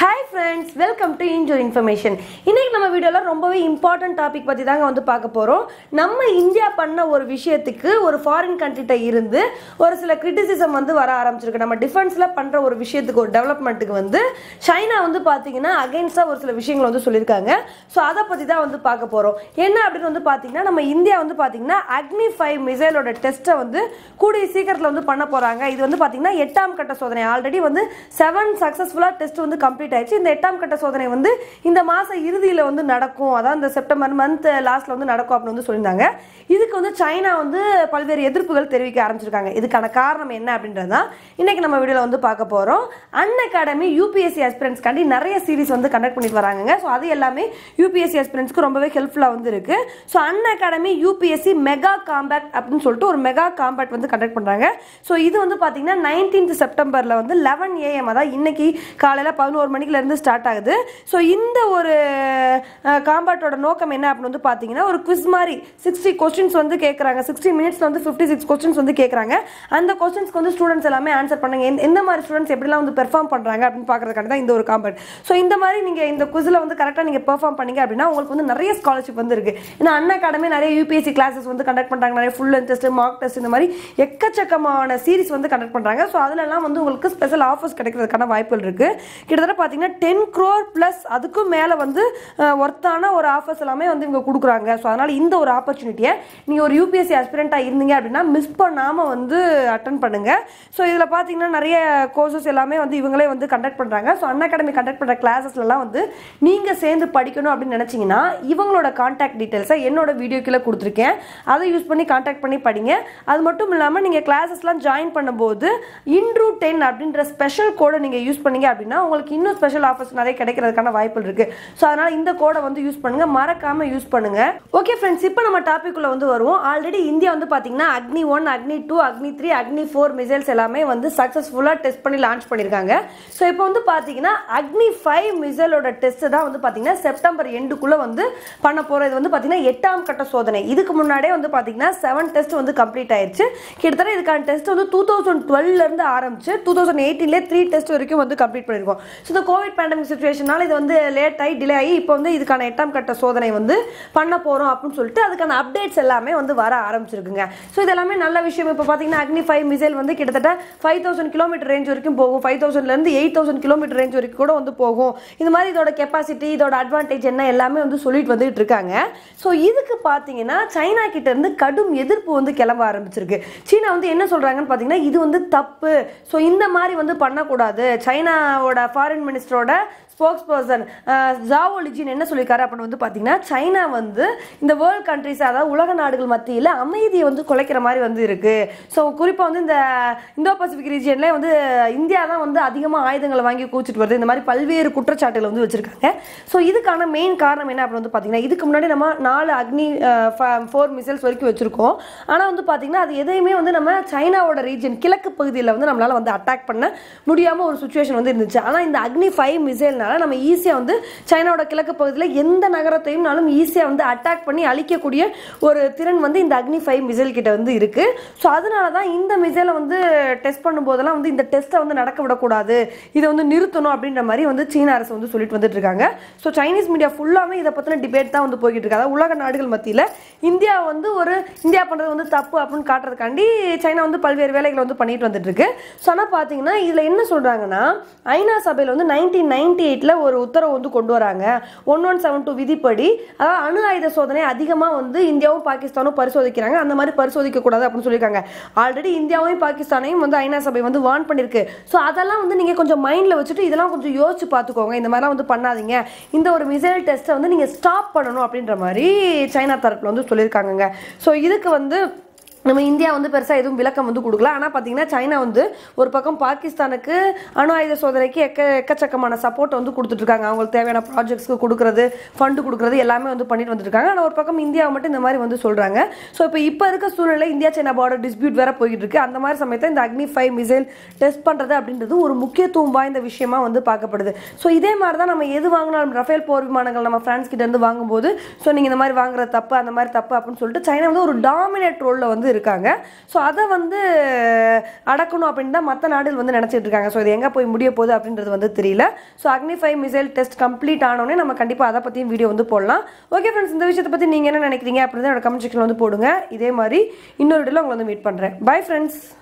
hi friends welcome to இன்ஜூர் information இன்னைக்கு நம்ம வீடியோவில் ரொம்பவே இம்பார்ட்டன்ட் டாபிக் பற்றி தாங்க வந்து பார்க்க போகிறோம் நம்ம இந்தியா பண்ண ஒரு விஷயத்துக்கு ஒரு ஃபாரின் கண்ட்ரிட்ட இருந்து ஒரு சில கிரிட்டிசிசம் வந்து வர ஆரம்பிச்சிருக்கு நம்ம டிஃபென்ஸில் பண்ணுற ஒரு விஷயத்துக்கு ஒரு டெவலப்மெண்ட்டுக்கு வந்து சைனா வந்து பார்த்தீங்கன்னா அகைன்ஸ்டாக ஒரு சில விஷயங்கள் வந்து சொல்லியிருக்காங்க ஸோ அதை பற்றி தான் வந்து பார்க்க போகிறோம் என்ன அப்படின்னு வந்து பார்த்தீங்கன்னா நம்ம இந்தியா வந்து பார்த்தீங்கன்னா அக்னி ஃபைவ் மிசைலோட டெஸ்ட்டை வந்து கூடிய சீக்கிரத்தில் வந்து பண்ண போகிறாங்க இது வந்து பார்த்தீங்கன்னா எட்டாம் கட்ட சோதனை ஆல்ரெடி வந்து செவன் சக்ஸஸ்ஃபுல்லாக டெஸ்ட் வந்து கம்ப்ளீட் ஆயிடுச்சு இந்த எட்டாம் கட்ட சோதனை வந்து இந்த மாத இறுதியில் வந்து நடக்கும் அதான் இந்த செப்டம்பர் மந்த் லாஸ்ட்ல வந்து நடக்கும் அப்படின்னு வந்து சொல்லியிருந்தாங்க இதுக்கு வந்து சைனா வந்து பல்வேறு எதிர்ப்புகள் தெரிவிக்க ஆரம்பிச்சிருக்காங்க இதுக்கான காரணம் என்ன அப்படின்றது தான் இன்னைக்கு நம்ம வீடியோவில் வந்து பார்க்க போகிறோம் அன் அகாடமி யூபிஎஸ்சி ஆஸ்பிரன்ஸ்க்காண்டி நிறைய சீரிஸ் வந்து கண்டக்ட் பண்ணிட்டு வராங்க ஸோ அது எல்லாமே யூபிஎஸ்சி ஆஸ்பிரன்ஸ்க்கு ரொம்பவே ஹெல்ப்ஃபுல்லாக வந்து இருக்கு ஸோ அன் அகாடமி யூபிஎஸ்சி மெகா காம்பேக்ட் அப்படின்னு சொல்லிட்டு ஒரு மெகா காம்பேக்ட் வந்து கண்டக்ட் பண்ணுறாங்க ஸோ இது வந்து பார்த்தீங்கன்னா நைன்டீன்த் செப்டம்பரில் வந்து லெவன் ஏஎம் அதாவது இன்னைக்கு காலையில் பதினோரு மணிக்குல இருந்து ஸ்டார்ட் ஆகுது ஸோ இந்த ஒரு காம்பாட்டோட நோக்கம் என்ன அப்படின்னு வந்து பார்த்தீங்கன்னா ஒரு குவிஸ் மாதிரி சிக்ஸ்டி கொஸ்டின்ஸ் வந்து கேட்குறாங்க சிக்ஸ்டி மினிட்ஸ்ல வந்து ஃபிஃப்டி சிக்ஸ் கொஸ்டின்ஸ் வந்து கேட்குறாங்க அந்த கொஸ்டின்ஸ்க்கு வந்து ஸ்டூடெண்ட்ஸ் எல்லாமே ஆன்சர் பண்ணுங்க எந்த- எந்த மாதிரி ஸ்டூடெண்ட்ஸ் எப்படிலாம் வந்து பெர்ஃபார்ம் பண்ணுறாங்க அப்படின்னு பார்க்கறதுக்காக தான் இந்த ஒரு காம்பேட் ஸோ இந்த மாதிரி நீங்கள் இந்த குவிஸில் வந்து கரெக்டாக நீங்கள் பெர்ஃபார்ம் பண்ணீங்க அப்படின்னா உங்களுக்கு வந்து நிறைய ஸ்காலர்ஷிப் வந்து இருக்கு ஏன்னா அண்ணா அகாடமி நிறைய யூபிஎஸ்சி கிளாஸஸ் வந்து கண்டக்ட் பண்ணுறாங்க நிறைய full length test mark test இந்த மாதிரி எக்கச்சக்கமான சீரிஸ் வந்து கண்டக்ட் பண்ணுறாங்க ஸோ அதுலலாம் வந்து உங்களுக்கு ஸ்பெஷல் ஆஃபர்ஸ் கிடைக்கிறதுக்கான வாய்ப்புகள் இருக்கு கிட்டத்தட்ட பார்த்தீங்கன்னா டென் க்ரோர் ப்ளஸ் அதுக்கும் மேலே வந்து ஒர்த்தான ஒரு ஆஃபர்ஸ் எல்லாமே வந்து இவங்க கொடுக்குறாங்க ஸோ அதனால் இந்த ஒரு ஆப்பர்ச்சுனிட்டியை நீங்கள் ஒரு யூபிஎஸ்சி அஸ்பிரண்ட்டாக இருந்தீங்க அப்படின்னா மிஸ் பண்ணாமல் வந்து அட்டன் பண்ணுங்க ஸோ இதில் பார்த்தீங்கன்னா நிறைய கோர்சஸ் எல்லாமே வந்து இவங்களே வந்து கண்டக்ட் பண்ணுறாங்க ஸோ அன் அகாடமி கண்டக்ட் பண்ணுற கிளாஸஸ்லாம் வந்து நீங்கள் சேர்ந்து படிக்கணும் அப்படின்னு நினச்சிங்கன்னா இவங்களோட கான்டாக்ட் டீட்டெயில்ஸை என்னோட வீடியோ கீழே கொடுத்துருக்கேன் அதை யூஸ் பண்ணி கான்டாக்ட் பண்ணி படிங்க அது மட்டும் இல்லாமல் நீங்கள் கிளாஸஸ்லாம் ஜாயின் பண்ணும்போது இன்ட்ரூ டென் அப்படின்ற ஸ்பெஷல் கோடை நீங்கள் யூஸ் பண்ணீங்க அப்படின்னா உங்களுக்கு இன்னும் ஸ்பெஷல் ஆஃபர்ஸ் நிறைய கிடைக்கிறதுக்கான வாய்ப்புகள் இருக்கு ஸோ அதனால இந்த கோடை வந்து யூஸ் பண்ணுங்க மறக்காம யூஸ் பண்ணுங்க ஓகே ஃப்ரெண்ட்ஸ் இப்போ நம்ம டாபிக் உள்ள வந்து வருவோம் ஆல்ரெடி இந்தியா வந்து பாத்தீங்கன்னா அக்னி ஒன் அக்னி டூ அக்னி த்ரீ அக்னி ஃபோர் மிசைல்ஸ் எல்லாமே வந்து சக்ஸஸ்ஃபுல்லாக டெஸ்ட் பண்ணி லான்ச் பண்ணியிருக்காங்க ஸோ இப்போ வந்து பாத்தீங்கன்னா அக்னி ஃபைவ் மிசைலோட டெஸ்ட் தான் வந்து பாத்தீங்கன்னா செப்டம்பர் எண்டுக்குள்ள வந்து பண்ண போறோம் இது வந்து பாத்தீங்கன்னா எட்டாம் கட்ட சோதனை இதுக்கு முன்னாடியே வந்து பாத்தீங்கன்னா செவன் டெஸ்ட் வந்து கம்ப்ளீட் ஆயிருச்சு கிட்டத்தட்ட இதுக்கான டெஸ்ட் வந்து டூ தௌசண்ட் டுவெல்ல இருந்து ஆரம்பிச்சு டூ தௌசண்ட் எயிட்டீன்லேயே த்ரீ டெஸ்ட் வரைக்கும் வந்து கம்ப்ளீட் பண்ணியிருக்கோம் ஸோ இந்த கோவிட் பேண்டமிக் சுச்சுவேஷனால இது வந்து லேட் ஆகி டிலே ஆகி இப்போ வந்து இதுக்கான எட்டாம் கட்ட சோதனை வந்து பண்ண போகிறோம் அப்படின்னு சொல்லிட்டு அதுக்கான அப்டேட்ஸ் எல்லாமே வந்து வர ஆரம்பிச்சிருக்குங்க ஸோ இது எல்லாமே நல்ல விஷயம் இப்போ பார்த்தீங்கன்னா அக்னி ஃபைவ் மிசைல் வந்து கிட்டத்தட்ட ஃபைவ் தௌசண்ட் கிலோமீட்டர் ரேஞ்ச் வரைக்கும் போகும் ஃபைவ் தௌசண்ட்லேருந்து எயிட் தௌசண்ட் கிலோமீட்டர் ரேஞ்ச் வரைக்கும் கூட வந்து போகும் இந்த மாதிரி இதோட கெப்பாசிட்டி இதோட அட்வான்டேஜ் என்ன எல்லாமே வந்து சொல்லிட்டு வந்துட்டு இருக்காங்க ஸோ இதுக்கு பார்த்தீங்கன்னா சைனா கிட்ட இருந்து கடும் எதிர்ப்பு வந்து கிளம்ப ஆரம்பிச்சிருக்கு சீனா வந்து என்ன சொல்றாங்கன்னு பார்த்தீங்கன்னா இது வந்து தப்பு ஸோ இந்த மாதிரி வந்து பண்ணக்கூடாது சைனாவோட ஃபாரின் மினிஸ்டரோட ஸ்போக்ஸ் பர்சன் ஜாவோ லிஜின் என்ன சொல்லியிருக்காரு அப்படின்னு வந்து பார்த்தீங்கன்னா சைனா வந்து இந்த வேர்ல்ட் கண்ட்ரிஸ் அதாவது உலக நாடுகள் மத்தியில் அமைதியை வந்து குலைக்கிற மாதிரி வந்து இருக்கு ஸோ குறிப்பாக வந்து இந்த இந்தோ பசிபிக் ரீஜியன்லேயே வந்து இந்தியா தான் வந்து அதிகமாக ஆயுதங்களை வாங்கி கூச்சிட்டு வருது இந்த மாதிரி பல்வேறு குற்றச்சாட்டுகள் வந்து வச்சிருக்காங்க ஸோ இதுக்கான மெயின் காரணம் என்ன அப்படின்னு வந்து பார்த்தீங்கன்னா இதுக்கு முன்னாடி நம்ம நாலு அக்னி ஃபோர் மிசைல்ஸ் வரைக்கும் வச்சிருக்கோம் ஆனால் வந்து பார்த்தீங்கன்னா அது எதையுமே வந்து நம்ம சைனாவோட ரீஜன் கிழக்கு பகுதியில் வந்து நம்மளால வந்து அட்டாக் பண்ண முடியாமல் ஒரு சுச்சுவேஷன் வந்து இருந்துச்சு ஆனால் இந்த அக்னி ஃபைவ் மிசைல்னால நம்ம ஈஸியாக வந்து சைனாவோட கிழக்கு பகுதியில் எந்த நகரத்தையும்னாலும் ஈஸியாக வந்து அட்டாக் பண்ணி அழிக்கக்கூடிய ஒரு திறன் வந்து இந்த அக்னி ஃபைவ் மிசைல் கிட்ட வந்து இருக்கு ஸோ அதனால தான் இந்த மிசைலை வந்து டெஸ்ட் பண்ணும்போதெல்லாம் வந்து இந்த டெஸ்ட்டை வந்து நடக்க விடக்கூடாது இதை வந்து நிறுத்தணும் அப்படின்ற மாதிரி வந்து சீன அரசு வந்து சொல்லிட்டு வந்துட்டு இருக்காங்க ஸோ சைனீஸ் மீடியா ஃபுல்லாமே இதை பற்றின டிபேட் தான் வந்து போய்கிட்டு இருக்கு அதாவது உலக நாடுகள் மத்தியில் இந்தியா வந்து ஒரு இந்தியா பண்ணுறது வந்து தப்பு அப்படின்னு காட்டுறதுக்காண்டி சைனா வந்து பல்வேறு வேலைகளை வந்து பண்ணிட்டு வந்துட்டு இருக்கு ஸோ ஆனால் பார்த்தீங்கன்னா இதில் என்ன சொல்கிறாங்கன்னா ஐநா சபையில் வந்து நைன்டீன் நைன்டி எயிட்டில் ஒரு உத்தரவு வந்து கொண்டு வராங்க ஒன் ஒன் செவன் டூ விதிப்படி அதாவது அணு ஆயுத சோதனை அதிகமாக வந்து இந்தியாவும் பாகிஸ்தானும் பரிசோதிக்கிறாங்க அந்த மாதிரி பரிசோதிக்க கூடாது அப்படின்னு சொல்லியிருக்காங்க ஆல்ரெடி இந்தியாவையும் பாகிஸ்தானையும் வந்து ஐநா சபை வந்து வார்ன் பண்ணியிருக்கு ஸோ அதெல்லாம் வந்து நீங்கள் கொஞ்சம் மைண்டில் வச்சுட்டு இதெல்லாம் கொஞ்சம் யோசிச்சு பார்த்துக்கோங்க இந்த மாதிரிலாம் வந்து பண்ணாதீங்க இந்த ஒரு மிசைல் டெஸ்ட்டை வந்து நீங்கள் ஸ்டாப் பண்ணணும் அப்படின்ற மாதிரி சைனா தரப்பில் வந்து சொல்லியிருக்காங்கங்க ஸோ இதுக்கு வந்து நம்ம இந்தியா வந்து பெருசாக எதுவும் விளக்கம் வந்து கொடுக்கல ஆனால் பார்த்தீங்கன்னா சைனா வந்து ஒரு பக்கம் பாகிஸ்தானுக்கு அணு ஆயுத சோதனைக்கு எக்க எக்கச்சக்கமான சப்போர்ட் வந்து கொடுத்துட்ருக்காங்க அவங்களுக்கு தேவையான ப்ராஜெக்ட்ஸ்க்கு கொடுக்குறது ஃபண்டு கொடுக்குறது எல்லாமே வந்து பண்ணிட்டு வந்துருக்காங்க ஆனால் ஒரு பக்கம் இந்தியாவை மட்டும் இந்த மாதிரி வந்து சொல்கிறாங்க ஸோ இப்போ இப்போ இருக்க சூழ்நிலை இந்தியா சைனா பார்டர் டிஸ்பியூட் வேற போயிட்டு இருக்கு அந்த மாதிரி சமயத்தில் இந்த அக்னி ஃபைவ் மிசைல் டெஸ்ட் பண்ணுறது அப்படின்றது ஒரு முக்கியத்துவம் வாய்ந்த விஷயமா வந்து பார்க்கப்படுது ஸோ இதே மாதிரி தான் நம்ம எது வாங்கினாலும் ரஃபேல் போர் விமானங்கள் நம்ம ஃப்ரான்ஸ் கிட்ட இருந்து வாங்கும்போது ஸோ நீங்கள் இந்த மாதிரி வாங்குறது தப்பு அந்த மாதிரி தப்பு அப்படின்னு சொல்லிட்டு சைனா வந்து ஒரு டாமினேட் ரோலில் வந்து இருக்காங்க ஸோ அதை வந்து அடக்கணும் அப்படின்னு தான் மற்ற நாடுகள் வந்து நினச்சிட்டு இருக்காங்க ஸோ இது எங்கே போய் முடிய போகுது அப்படின்றது வந்து தெரியல ஸோ அக்னி ஃபைவ் மிசைல் டெஸ்ட் கம்ப்ளீட் ஆனோடனே நம்ம கண்டிப்பாக அதை பற்றியும் வீடியோ வந்து போடலாம் ஓகே ஃப்ரெண்ட்ஸ் இந்த விஷயத்தை பற்றி நீங்கள் என்ன நினைக்கிறீங்க அப்படின்னு என்னோட கமெண்ட் செக்ஷனில் வந்து போடுங்க இதே மாதிரி இன்னொரு வீடியோவில் உங்களை வந்து மீட் பண்ணுறேன் பை ஃப்ரெண்ட்ஸ்